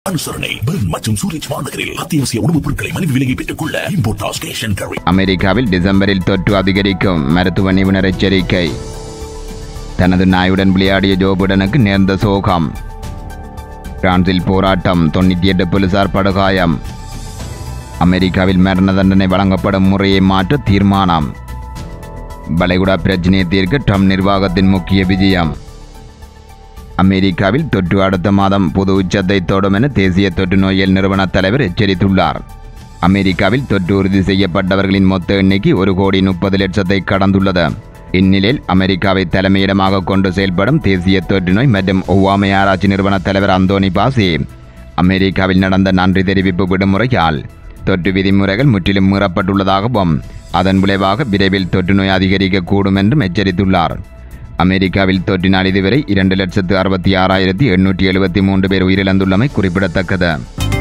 அனுசரணை பெர்ன் மற்றும் சூரிச் மாநகரில் அத்தியாவசிய உணவுப் பொருட்களை மலிவு விலையை பெற்றுக் கொள்ள இம்போர்டாஸ் கேஷ் அண்ட் கேரி அமெரிக்காவில் டிசம்பரில் தொற்று அதிகரிக்கும் மருத்துவ நிபுணர் எச்சரிக்கை தனது நாயுடன் விளையாடிய ஜோபுடனுக்கு நேர்ந்த சோகம் பிரான்சில் போராட்டம் தொண்ணூற்றி எட்டு போலீசார் படுகாயம் அமெரிக்காவில் மரண தண்டனை வழங்கப்படும் முறையை மாற்ற தீர்மானம் வளைகுடா பிரச்சினையை தீர்க்க ட்ரம்ப் நிர்வாகத்தின் முக்கிய விஜயம் அமெரிக்காவில் தொற்று அடுத்த மாதம் புது உச்சத்தை தொடும் என தேசிய தொற்று நோயியல் நிறுவன தலைவர் எச்சரித்துள்ளார் அமெரிக்காவில் தொற்று உறுதி செய்யப்பட்டவர்களின் மொத்த எண்ணிக்கை ஒரு கோடி முப்பது லட்சத்தை கடந்துள்ளது இந்நிலையில் அமெரிக்காவை தலைமையிடமாக கொண்டு செயல்படும் தேசிய தொற்று நோய் மற்றும் ஒவ்வாமை ஆராய்ச்சி நிறுவன தலைவர் அந்தோனி பாசி அமெரிக்காவில் நடந்த நன்றி தெரிவிப்பு விடுமுறையால் தொற்று விதிமுறைகள் முற்றிலும் மீறப்பட்டுள்ளதாகவும் அதன் விளைவாக விரைவில் தொற்று நோய் அதிகரிக்கக்கூடும் என்றும் எச்சரித்துள்ளார் அமெரிக்காவில் தொற்றினால் இதுவரை இரண்டு லட்சத்து அறுபத்தி ஆறாயிரத்தி எண்ணூற்றி எழுபத்தி மூன்று பேர் உயிரிழந்துள்ளமை குறிப்பிடத்தக்கது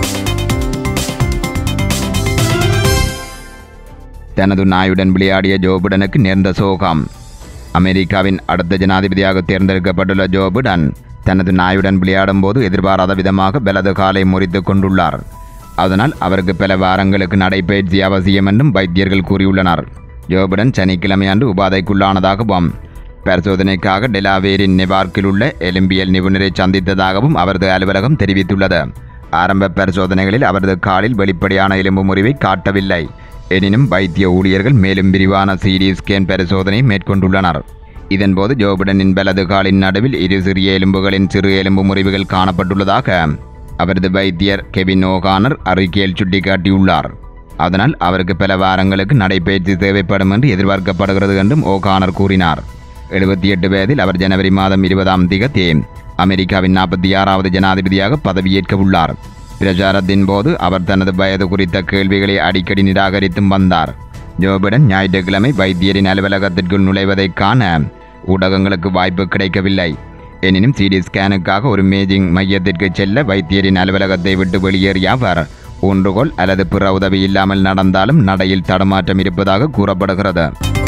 தனது நாயுடன் விளையாடிய ஜோபிடனுக்கு நேர்ந்த சோகம் அமெரிக்காவின் அடுத்த ஜனாதிபதியாக தேர்ந்தெடுக்கப்பட்டுள்ள ஜோபிடன் தனது நாயுடன் விளையாடும் போது எதிர்பாராத விதமாக வலது காலை முறித்துக் கொண்டுள்ளார் அதனால் அவருக்கு பல வாரங்களுக்கு நடைபயிற்சி அவசியம் என்றும் வைத்தியர்கள் கூறியுள்ளனர் ஜோபிடன் சனிக்கிழமை அன்று உபாதைக்குள்ளானதாகவும் பரிசோதனைக்காக டெலாவேரின் நெவார்க்கில் உள்ள எலும்பியல் நிபுணரை சந்தித்ததாகவும் அவரது அலுவலகம் தெரிவித்துள்ளது ஆரம்ப பரிசோதனைகளில் அவரது காலில் வெளிப்படையான எலும்பு முறிவை காட்டவில்லை எனினும் வைத்திய ஊழியர்கள் மேலும் விரிவான சிடி ஸ்கேன் பரிசோதனை மேற்கொண்டுள்ளனர் இதன்போது ஜோபிடனின் வலது காலின் நடுவில் இரு சிறிய எலும்புகளின் சிறு எலும்பு முறிவுகள் காணப்பட்டுள்ளதாக அவரது வைத்தியர் கெவின் ஓகானர் அறிக்கையில் சுட்டிக்காட்டியுள்ளார் அதனால் அவருக்கு பல வாரங்களுக்கு நடைபயிற்சி தேவைப்படும் என்று எதிர்பார்க்கப்படுகிறது என்றும் ஓகானர் கூறினார் எழுபத்தி எட்டு வயதில் அவர் ஜனவரி மாதம் இருபதாம் திகதி அமெரிக்காவின் நாற்பத்தி ஆறாவது ஜனாதிபதியாக பதவியேற்க உள்ளார் பிரச்சாரத்தின் போது அவர் தனது வயது குறித்த கேள்விகளை அடிக்கடி நிராகரித்தும் வந்தார் ஜோபிடன் ஞாயிற்றுக்கிழமை வைத்தியரின் அலுவலகத்திற்குள் நுழைவதைக் காண ஊடகங்களுக்கு வாய்ப்பு கிடைக்கவில்லை எனினும் சிடி ஸ்கேனுக்காக ஒரு மேஜிங் மையத்திற்கு செல்ல வைத்தியரின் அலுவலகத்தை விட்டு வெளியேறிய அவர் ஊன்றுகோல் அல்லது பிற உதவி இல்லாமல் நடந்தாலும் நடையில் தடுமாற்றம் இருப்பதாக கூறப்படுகிறது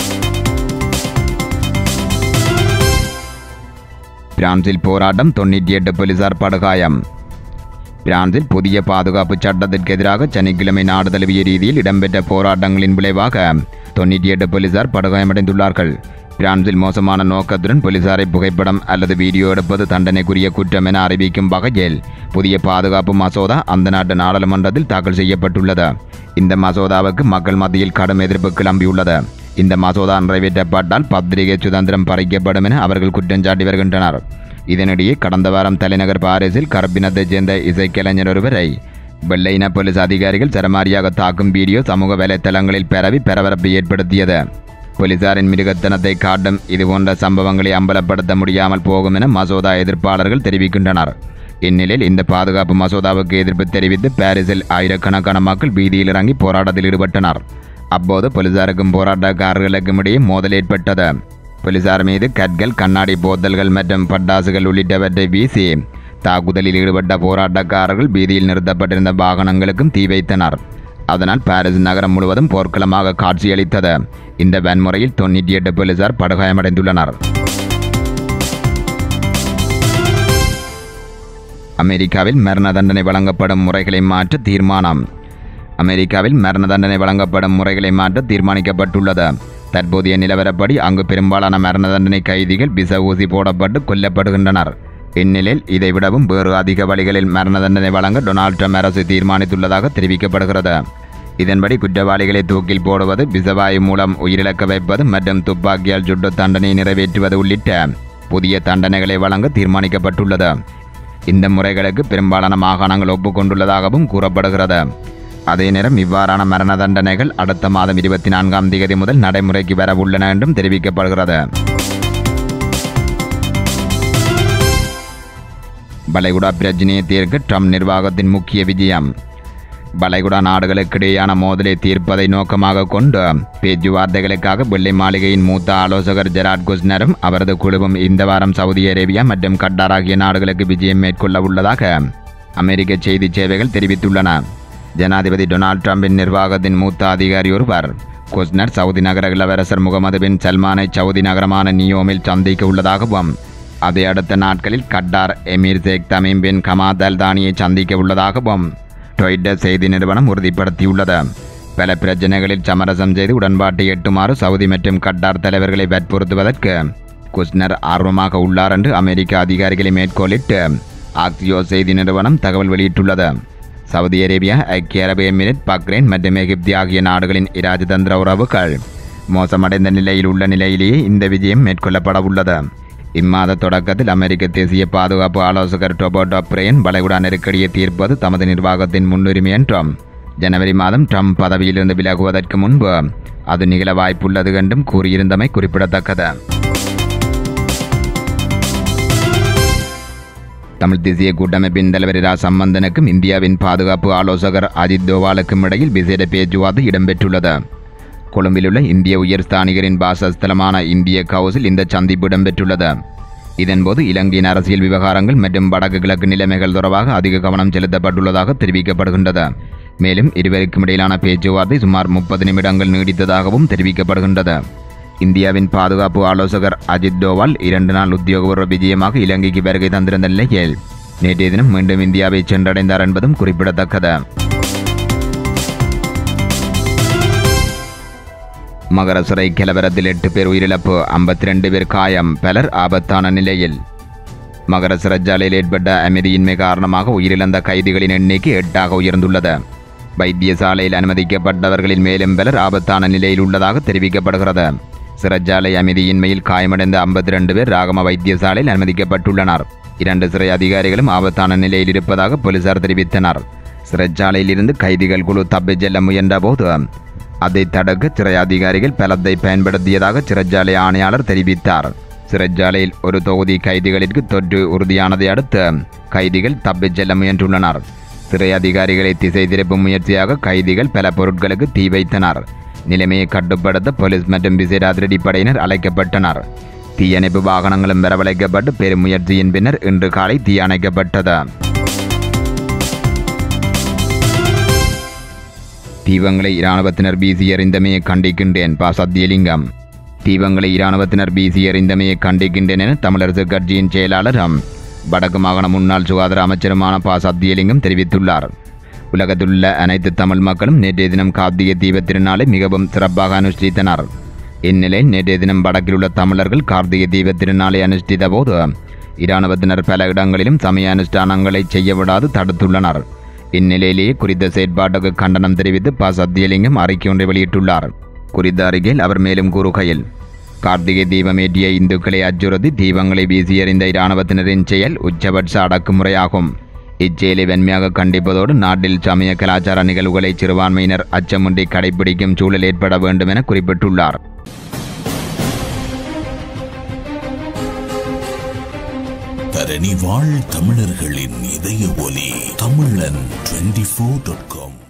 பிரான்சில் போராட்டம் தொண்ணூற்றி எட்டு போலீசார் படுகாயம் பிரான்சில் புதிய பாதுகாப்பு சட்டத்திற்கு எதிராக சனிக்கிழமை நாடு தழுவிய ரீதியில் இடம்பெற்ற போராட்டங்களின் விளைவாக தொண்ணூற்றி எட்டு போலீசார் படுகாயமடைந்துள்ளார்கள் பிரான்சில் மோசமான நோக்கத்துடன் போலீசாரை புகைப்படம் அல்லது வீடியோ எடுப்பது தண்டனைக்குரிய குற்றம் என அறிவிக்கும் வகையில் புதிய பாதுகாப்பு மசோதா அந்த நாட்டு நாடாளுமன்றத்தில் தாக்கல் செய்யப்பட்டுள்ளது இந்த மசோதாவுக்கு மக்கள் மத்தியில் கடும் எதிர்ப்பு கிளம்பியுள்ளது இந்த மசோதா நிறைவேற்றப்பட்டால் பத்திரிகை சுதந்திரம் பறிக்கப்படும் என அவர்கள் குற்றஞ்சாட்டி வருகின்றனர் இதனிடையே கடந்த வாரம் தலைநகர் பாரிஸில் கரப்பினத்தைச் சேர்ந்த இசைக்கலைஞர் ஒருவரை வெள்ளையின போலீஸ் அதிகாரிகள் சரமாரியாக தாக்கும் வீடியோ சமூக வலைத்தளங்களில் பரவி பரபரப்பை ஏற்படுத்தியது போலீசாரின் மிருகத்தனத்தை காட்டும் இதுபோன்ற சம்பவங்களை அம்பலப்படுத்த முடியாமல் போகும் என மசோதா எதிர்ப்பாளர்கள் தெரிவிக்கின்றனர் இந்நிலையில் இந்த பாதுகாப்பு மசோதாவுக்கு எதிர்ப்பு தெரிவித்து பாரிஸில் ஆயிரக்கணக்கான மக்கள் வீதியில் இறங்கி போராட்டத்தில் ஈடுபட்டனர் அப்போது போலீசாருக்கும் போராட்டக்காரர்களுக்கும் இடையே மோதல் ஏற்பட்டது போலீசார் மீது கற்கள் கண்ணாடி போத்தல்கள் மற்றும் பட்டாசுகள் உள்ளிட்டவற்றை வீசி தாக்குதலில் ஈடுபட்ட போராட்டக்காரர்கள் வீதியில் நிறுத்தப்பட்டிருந்த வாகனங்களுக்கும் தீ வைத்தனர் அதனால் பாரிஸ் நகரம் முழுவதும் போர்க்களமாக காட்சியளித்தது இந்த வன்முறையில் தொண்ணூற்றி எட்டு போலீசார் படுகாயமடைந்துள்ளனர் அமெரிக்காவில் மரண தண்டனை வழங்கப்படும் முறைகளை மாற்ற தீர்மானம் அமெரிக்காவில் மரண தண்டனை வழங்கப்படும் முறைகளை மாற்ற தீர்மானிக்கப்பட்டுள்ளது தற்போதைய நிலவரப்படி அங்கு பெரும்பாலான மரண தண்டனை கைதிகள் விச ஊசி போடப்பட்டு கொல்லப்படுகின்றனர் இந்நிலையில் இதைவிடவும் வேறு அதிக வழிகளில் மரண தண்டனை வழங்க டொனால்ட் ட்ரம்ப் அரசு தீர்மானித்துள்ளதாக தெரிவிக்கப்படுகிறது இதன்படி குற்றவாளிகளை தூக்கில் போடுவது விசவாயு மூலம் உயிரிழக்க வைப்பது மற்றும் துப்பாக்கியால் சுட்டு தண்டனை நிறைவேற்றுவது உள்ளிட்ட புதிய தண்டனைகளை வழங்க தீர்மானிக்கப்பட்டுள்ளது இந்த முறைகளுக்கு பெரும்பாலான மாகாணங்கள் ஒப்புக்கொண்டுள்ளதாகவும் கூறப்படுகிறது அதே நேரம் இவ்வாறான மரண தண்டனைகள் அடுத்த மாதம் இருபத்தி நான்காம் தேதி முதல் நடைமுறைக்கு வர உள்ளன என்றும் தெரிவிக்கப்படுகிறது வளைகுடா பிரச்சினையை தீர்க்க ட்ரம்ப் நிர்வாகத்தின் முக்கிய விஜயம் வளைகுடா நாடுகளுக்கிடையேயான மோதலை தீர்ப்பதை நோக்கமாக கொண்டு பேச்சுவார்த்தைகளுக்காக வெள்ளை மாளிகையின் மூத்த ஆலோசகர் ஜெராட் குஸ்னரும் அவரது குழுவும் இந்த வாரம் சவுதி அரேபியா மற்றும் கட்டார் ஆகிய நாடுகளுக்கு விஜயம் மேற்கொள்ள உள்ளதாக அமெரிக்க செய்தி சேவைகள் தெரிவித்துள்ளன ஜனாதிபதி டொனால்ட் ட்ரம்பின் நிர்வாகத்தின் மூத்த அதிகாரி ஒருவர் குஸ்னர் சவுதி நகர இளவரசர் முகமது பின் சல்மானை சவுதி நகரமான நியோமில் சந்திக்க உள்ளதாகவும் அதை அடுத்த நாட்களில் Qatar Emir Sheikh Tamim bin Hamad al தானியை சந்திக்க உள்ளதாகவும் டொய்டர் செய்தி நிறுவனம் உறுதிப்படுத்தியுள்ளது பல பிரச்சனைகளில் சமரசம் செய்து உடன்பாட்டை எட்டுமாறு சவுதி மற்றும் கட்டார் தலைவர்களை வற்புறுத்துவதற்கு குஸ்னர் ஆர்வமாக உள்ளார் என்று அமெரிக்க அதிகாரிகளை மேற்கோளிட்டு ஆக்சியோ செய்தி நிறுவனம் தகவல் வெளியிட்டுள்ளது சவுதி அரேபியா ஐக்கிய அரபு எமிரேட் பக்ரைன் மற்றும் எகிப்தி ஆகிய நாடுகளின் இராஜதந்திர உறவுகள் மோசமடைந்த நிலையில் உள்ள நிலையிலேயே இந்த விஜயம் மேற்கொள்ளப்பட உள்ளது இம்மாத தொடக்கத்தில் அமெரிக்க தேசிய பாதுகாப்பு ஆலோசகர் டொபோட்டோ பிரேன் வளைகுடா நெருக்கடியை தீர்ப்பது தமது நிர்வாகத்தின் முன்னுரிமை என்றும் ஜனவரி மாதம் ட்ரம்ப் பதவியிலிருந்து விலகுவதற்கு முன்பு அது நிகழ வாய்ப்புள்ளது என்றும் கூறியிருந்தமை குறிப்பிடத்தக்கது தமிழ் தேசிய கூட்டமைப்பின் தலைவர் இரா சம்பந்தனுக்கும் இந்தியாவின் பாதுகாப்பு ஆலோசகர் அஜித் தோவாலுக்கும் இடையில் விசேட பேச்சுவார்த்தை இடம்பெற்றுள்ளது கொழும்பிலுள்ள இந்திய உயர்ஸ்தானிகரின் வாசஸ்தலமான இந்திய கவுஸில் இந்த சந்திப்பு இடம்பெற்றுள்ளது இதன்போது இலங்கையின் அரசியல் விவகாரங்கள் மற்றும் வடக்கு கிழக்கு நிலைமைகள் தொடர்பாக அதிக கவனம் செலுத்தப்பட்டுள்ளதாக தெரிவிக்கப்படுகின்றது மேலும் இருவருக்கும் இடையிலான பேச்சுவார்த்தை சுமார் முப்பது நிமிடங்கள் நீடித்ததாகவும் தெரிவிக்கப்படுகின்றது இந்தியாவின் பாதுகாப்பு ஆலோசகர் அஜித் டோவால் இரண்டு நாள் உத்தியோகபூர்வ விஜயமாக இலங்கைக்கு வருகை தந்திருந்த நிலையில் நேற்றைய தினம் மீண்டும் இந்தியாவை சென்றடைந்தார் என்பதும் குறிப்பிடத்தக்கது மகர சிறை கலவரத்தில் எட்டு பேர் உயிரிழப்பு ஐம்பத்தி ரெண்டு பேர் காயம் பலர் ஆபத்தான நிலையில் மகர சிறைச்சாலையில் ஏற்பட்ட அமைதியின்மை காரணமாக உயிரிழந்த கைதிகளின் எண்ணிக்கை எட்டாக உயர்ந்துள்ளது வைத்தியசாலையில் அனுமதிக்கப்பட்டவர்களில் மேலும் பலர் ஆபத்தான நிலையில் உள்ளதாக தெரிவிக்கப்படுகிறது சிறைச்சாலை அமைதியின்மையில் காயமடைந்த ஐம்பத்தி ரெண்டு பேர் ராகம வைத்தியசாலையில் அனுமதிக்கப்பட்டுள்ளனர் இரண்டு சிறை அதிகாரிகளும் ஆபத்தான நிலையில் இருப்பதாக போலீசார் தெரிவித்தனர் சிறைச்சாலையில் இருந்து கைதிகள் குழு தப்பிச் செல்ல முயன்றபோது அதை தடுக்க சிறை அதிகாரிகள் பலத்தை பயன்படுத்தியதாக சிறைச்சாலை ஆணையாளர் தெரிவித்தார் சிறைச்சாலையில் ஒரு தொகுதி கைதிகளிற்கு தொற்று உறுதியானதை அடுத்து கைதிகள் தப்பிச் செல்ல முயன்றுள்ளனர் சிறை அதிகாரிகளை திசை திருப்பும் முயற்சியாக கைதிகள் பல பொருட்களுக்கு தீ வைத்தனர் நிலைமையை கட்டுப்படுத்த போலீஸ் மற்றும் விசேட அதிரடிப்படையினர் அழைக்கப்பட்டனர் தீயணைப்பு வாகனங்களும் வரவழைக்கப்பட்டு பெரும் முயற்சியின் பின்னர் இன்று காலை தீ அணைக்கப்பட்டது தீபங்களை இராணுவத்தினர் வீசி எறிந்தமையை கண்டிக்கின்றேன் பா சத்தியலிங்கம் தீபங்களை இராணுவத்தினர் வீசி எறிந்தமையை கண்டிக்கின்றேன் என தமிழரசு கட்சியின் செயலாளரும் வடக்கு மாகாண முன்னாள் சுகாதார அமைச்சருமான பா சத்தியலிங்கம் தெரிவித்துள்ளார் உலகத்திலுள்ள அனைத்து தமிழ் மக்களும் நேற்றைய தினம் கார்த்திகை தீபத் திருநாளை மிகவும் சிறப்பாக அனுஷ்டித்தனர் இந்நிலையில் நேற்றைய தினம் வடக்கில் உள்ள தமிழர்கள் கார்த்திகை தீபத் திருநாளை அனுஷ்டித்த போது இராணுவத்தினர் பல இடங்களிலும் சமய அனுஷ்டானங்களை செய்ய விடாது தடுத்துள்ளனர் இந்நிலையிலேயே குறித்த செயற்பாட்டுக்கு கண்டனம் தெரிவித்து ப சத்தியலிங்கம் அறிக்கை ஒன்றை வெளியிட்டுள்ளார் குறித்த அறிக்கையில் அவர் மேலும் கூறுகையில் கார்த்திகை தீபமேற்றிய இந்துக்களை அச்சுறுத்தி தீபங்களை வீசி எறிந்த இராணுவத்தினரின் செயல் உச்சபட்ச அடக்குமுறையாகும் இச்செயலை வன்மையாக கண்டிப்பதோடு நாட்டில் சமய கலாச்சார நிகழ்வுகளை சிறுபான்மையினர் அச்சமின்றி கடைபிடிக்கும் சூழல் ஏற்பட வேண்டும் என குறிப்பிட்டுள்ளார் தரணி வாழ் தமிழர்களின் இதய ஒலி தமிழன் டுவெண்டி ஃபோர் டாட் காம்